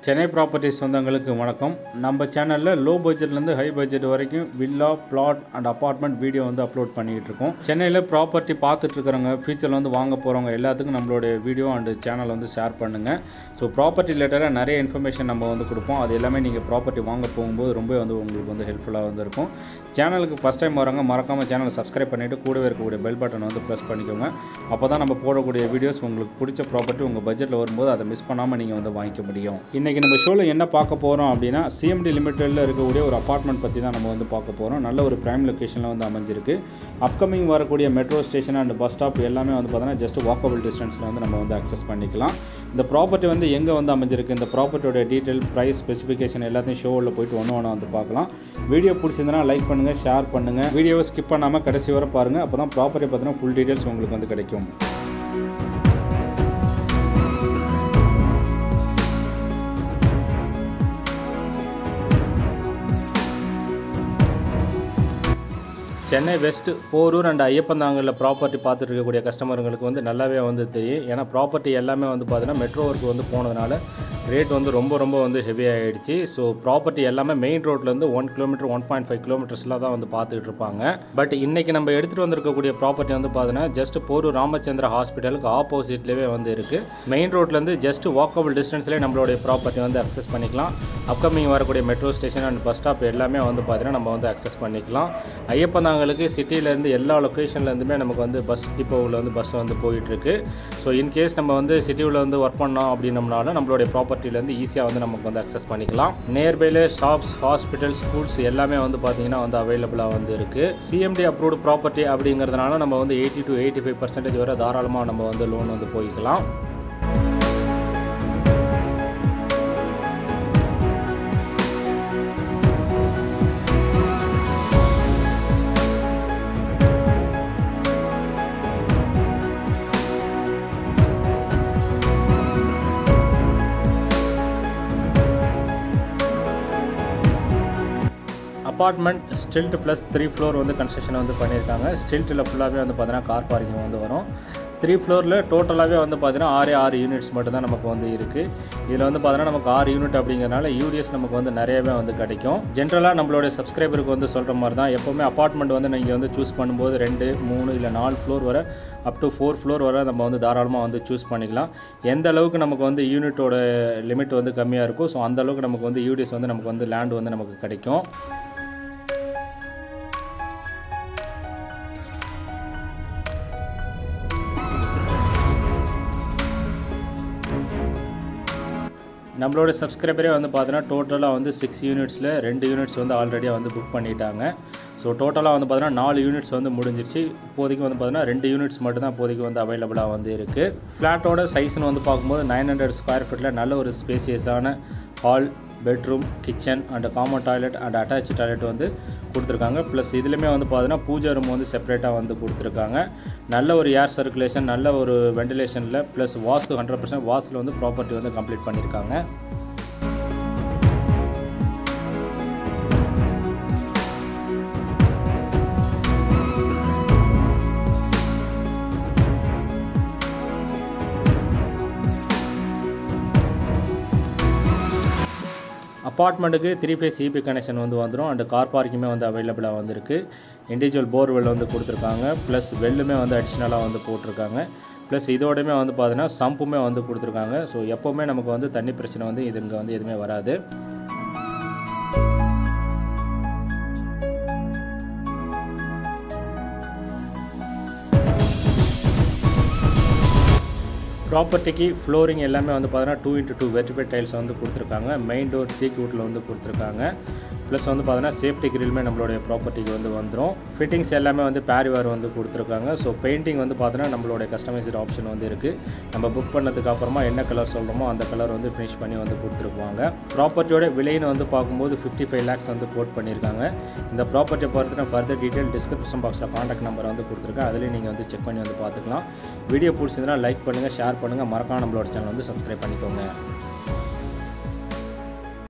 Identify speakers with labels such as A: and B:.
A: Chennai properties சொந்தங்களுக்கு வணக்கம் நம்ம சேனலில் லோ பட்ஜெட்லேருந்து ஹை பட்ஜெட் வரைக்கும் villa plot and apartment video வந்து அப்லோட் பண்ணிகிட்டு இருக்கோம் சென்னையில் ப்ராப்பர்ட்டி பார்த்துட்டு இருக்கிறவங்க ஃபியூச்சரில் வந்து வாங்க போகிறவங்க எல்லாத்துக்கும் நம்மளுடைய வீடியோ அண்ட் சேனல் வந்து ஷேர் பண்ணுங்கள் ஸோ ப்ராப்பர்ட்டி ரிலேட்டடாக நிறைய இன்ஃபர்மேஷன் நம்ம வந்து கொடுப்போம் அது எல்லாமே நீங்கள் ப்ராப்பர்ட்டி வாங்க போகும்போது ரொம்ப வந்து உங்களுக்கு வந்து ஹெல்ப்ஃபுல்லாக வந்து இருக்கும் சேனலுக்கு ஃபஸ்ட் டைம் வரவங்க மறக்காமல் சேனலை சப்ஸ்கிரைப் பண்ணிவிட்டு கூடவே இருக்கக்கூடிய பெல் பட்டன் வந்து ப்ரெஸ் பண்ணிக்கோங்க அப்போ தான் நம்ம போடக்கூடிய வீடியோஸ் உங்களுக்கு பிடிச்ச ப்ராப்பர்ட்டி உங்கள் பட்ஜெட்டில் வரும்போது அதை மிஸ் பண்ணாமல் நீங்கள் வந்து வாங்கிக்க முடியும் இன்றைக்கி நம்ம ஷோவில் என்ன பார்க்க போகிறோம் அப்படின்னா சிஎம்டி லிமிட்டடில் இருக்கக்கூடிய ஒரு அப்பார்ட்மெண்ட் பற்றி தான் நம்ம வந்து பார்க்க போகிறோம் நல்ல ஒரு ப்ரைம் லொக்கேஷனில் வந்து அமைஞ்சிருக்கு அப்கமிங் வரக்கூடிய metro station and bus stop எல்லாமே வந்து பார்த்தீங்கன்னா ஜஸ்ட் வாக்கபிள் டிஸ்டன்ஸில் வந்து நம்ம வந்து அக்சஸ் பண்ணிக்கலாம் இந்த ப்ராப்பர்ட்டி வந்து எங்கே வந்து அமைஞ்சிருக்கு இந்த ப்ராப்பர்ட்டியோட டீட்டெயில் ப்ரைஸ் ஸ்பெசிஃபிகேஷன் எல்லாத்தையும் ஷோவில் போயிட்டு ஒன்று ஒன்று வந்து பார்க்கலாம் வீடியோ பிடிச்சிருந்தனா லைக் பண்ணுங்கள் ஷேர் பண்ணுங்கள் வீடியோவை ஸ்கிப் பண்ணாமல் கடைசி வரை பாருங்கள் அப்போ தான் ப்ராப்பர்ட்டி பார்த்தீங்கன்னா ஃபுல் டீட்டெயில்ஸ் உங்களுக்கு வந்து கிடைக்கும் சென்னை வெஸ்ட் போரூர் அண்ட் ஐயப்பந்தாங்கலில் ப்ராப்பர்ட்டி பார்த்துட்டு இருக்கக்கூடிய கஸ்டமருங்களுக்கு வந்து நல்லாவே வந்து தெரியும் ஏன்னா ப்ராப்பர்ட்டி எல்லாமே வந்து பார்த்தீங்கன்னா மெட்ரோ ஒர்க் வந்து போனதுனால ரேட் வந்து ரொம்ப ரொம்ப வந்து ஹெவி ஆகிடுச்சு ஸோ ப்ராப்பர்ட்டி எல்லாமே மெயின் ரோட்லேருந்து one kilometre one point five கிலோமீட்டர்ஸில் தான் வந்து பார்த்துக்கிட்டு இருப்பாங்க பட் இன்றைக்கி நம்ம எடுத்துகிட்டு வந்திருக்கக்கூடிய ப்ராப்பர்ட்டி வந்து பார்த்தீங்கன்னா ஜஸ்ட் போரூர் ராமச்சந்திர ஹாஸ்பிட்டலுக்கு ஆப்போசிட்லேயே வந்து இருக்குது மெயின் ரோட்லேருந்து ஜஸ்ட் வாக்கபிள் டிஸ்டன்ஸ்லேயே நம்மளுடைய ப்ராப்பர்ட்டி வந்து அக்சஸ் பண்ணிக்கலாம் அப்கமிங் வரக்கூடிய metro station and bus stop எல்லாமே வந்து பார்த்தீங்கன்னா நம்ம வந்து அக்சஸ் பண்ணிக்கலாம் ஐயப்பந்தாங்களுக்கு சிட்டியிலேருந்து எல்லா லொக்கேஷன்லேருந்துமே நமக்கு வந்து பஸ் டிப்போவில் வந்து பஸ் வந்து போயிட்டுருக்கு ஸோ இன்கேஸ் நம்ம வந்து சிட்டியில் வந்து ஒர்க் பண்ணோம் அப்படின்னம்னால நம்மளுடைய ப்ராப்பர்ட்டிலேருந்து ஈஸியாக வந்து நமக்கு வந்து அக்சஸ் பண்ணிக்கலாம் நியர்பைல ஷாப்ஸ் ஹாஸ்பிட்டல் ஸ்கூல்ஸ் எல்லாமே வந்து பார்த்தீங்கன்னா வந்து அவைலபிளாக வந்து இருக்குது சிஎம்டி அப்ரூவ்டு ப்ராப்பர்ட்டி அப்படிங்கிறதுனால நம்ம வந்து eighty to eighty five percentage வரை தாராளமாக நம்ம வந்து லோன் வந்து போய்க்கலாம் apartment stilt plus three floor வந்து கன்ஸ்ட்ரக்ஷன் வந்து பண்ணியிருக்காங்க ஸ்டில்ட்டில் ஃபுல்லாகவே வந்து பார்த்தீங்கன்னா கார் பார்க்கிங் வந்து வரும் த்ரீ ஃப்ளோரில் டோட்டலாகவே வந்து பார்த்தீங்கன்னா ஆறு ஆறு யூனிட்ஸ் மட்டும் தான் நமக்கு வந்து இருக்குது இதில் வந்து பார்த்தீங்கன்னா நமக்கு ஆறு யூனிட் அப்படிங்கிறனால யூடிஎஸ் நமக்கு வந்து நிறையவே வந்து கிடைக்கும் ஜென்ரலாக நம்மளுடைய சப்ஸ்கிரைபருக்கு வந்து சொல்கிற மாதிரி தான் எப்போவுமே அப்பார்ட்மெண்ட் வந்து நீங்கள் வந்து சூஸ் பண்ணும்போது ரெண்டு மூணு இல்லை நாலு ஃப்ளோர் வரை அப் டு ஃபோர் ஃப்ளோர் வரை நம்ம வந்து தாராளமாக வந்து சூஸ் பண்ணிக்கலாம் எந்த அளவுக்கு நமக்கு வந்து யூனிட்டோட லிமிட் வந்து கம்மியாக இருக்கோ ஸோ அந்த அளவுக்கு நமக்கு வந்து யூடிஎஸ் வந்து நமக்கு வந்து லேண்ட் வந்து நமக்கு கிடைக்கும் நம்மளோட சப்ஸ்கிரைபரே வந்து பார்த்தீங்கன்னா டோட்டலாக வந்து சிக்ஸ் யூனிட்ஸில் ரெண்டு யூனிட்ஸ் வந்து ஆல்ரெடியாக வந்து புக் பண்ணிட்டாங்க ஸோ டோட்டலாக வந்து பார்த்தீங்கன்னா நாலு யூனிட்ஸ் வந்து முடிஞ்சிருச்சு இப்போதைக்கு வந்து பார்த்தீங்கன்னா ரெண்டு யூனிட்ஸ் மட்டும் தான் இப்போதைக்கு வந்து அவைலபிளாக வந்து இருக்குது ஃப்ளாட்டோட சைஸ்னு வந்து பார்க்கும்போது நைன் ஹண்ட்ரட் ஸ்கொயர் ஃபீட்டில் நல்ல ஒரு ஸ்பேசியஸான hall bedroom kitchen and common toilet and attach toilet வந்து கொடுத்துருக்காங்க ப்ளஸ் இதுலேயுமே வந்து பார்த்தீங்கன்னா பூஜை ரூம் வந்து செப்பரேட்டாக வந்து கொடுத்துருக்காங்க நல்ல ஒரு ஏர் சர்க்குலேஷன் நல்ல ஒரு வெண்டிலேஷனில் ப்ளஸ் வாஸ்து ஹண்ட்ரட் பர்சன்ட் வாஸ்தில் வந்து ப்ராப்பர்ட்டி வந்து கம்ப்ளீட் பண்ணியிருக்காங்க அப்பார்ட்மெண்ட்டுக்கு த்ரீ ஃபேஸ் சிபி கனெக்ஷன் வந்து வந்துடும் அண்ட் கார் பார்க்கிங்குமே வந்து அவைலபிளாக வந்துருக்கு இண்டிவிஜுவல் போர்வெல் வந்து கொடுத்துருக்காங்க ப்ளஸ் வெல்லுமே வந்து அடிஷ்னலாக வந்து போட்டிருக்காங்க ப்ளஸ் இதோடையுமே வந்து பார்த்தீங்கன்னா சம்புமே வந்து கொடுத்துருக்காங்க ஸோ எப்போவுமே நமக்கு வந்து தண்ணி பிரச்சனை வந்து இது இங்கே வந்து எதுவுமே வராது ப்ராப்பர்ட்டிக்கு ஃப்ளோரிங் எல்லாமே வந்து பார்த்தீங்கன்னா two into two vitrified tiles வந்து கொடுத்துருக்காங்க மெயின் டோர் தீக்கு வீட்டில் வந்து கொடுத்துருக்காங்க ப்ளஸ் வந்து பார்த்தீங்கன்னா சேஃப்டி கிரில்மே நம்மளுடைய ப்ராப்பர்ட்டிக்கு வந்து வந்துடும் ஃபிட்டிங்ஸ் எல்லாமே வந்து பேரிவார் வந்து கொடுத்துருக்காங்க ஸோ பெயிண்டிங் வந்து பார்த்தீங்கன்னா நம்மளுடைய கஸ்டமைஸ்டு ஆப்ஷன் வந்து இருக்குது நம்ம புக் பண்ணதுக்கு அப்புறமா என்ன கலர் சொல்கிறோமோ அந்த கலர் வந்து ஃபினிஷ் பண்ணி வந்து கொடுத்துருப்பாங்க ப்ராப்பர்ட்டியோட விலைன்னு வந்து பார்க்கும்போது ஃபிஃப்டி ஃபைவ் லேக்ஸ் வந்து கோட் பண்ணியிருக்காங்க இந்த ப்ராப்பர்ட்டியை பொறுத்து ஃபர்தர் டீட்டெயில் டிஸ்கிரிப்ஷன் பாக்ஸில் காண்டாக்ட் நம்பர் வந்து கொடுத்துருக்கேன் அதுலேயும் நீங்கள் வந்து செக் பண்ணி வந்து பார்த்துக்கலாம் வீடியோ பிடிச்சிருந்தனா லைக் பண்ணுங்கள் ஷேர் பண்ணுங்கள் மறக்காம நம்மளோட சேனல் வந்து சப்ஸ்கிரைப் பண்ணிக்கோங்க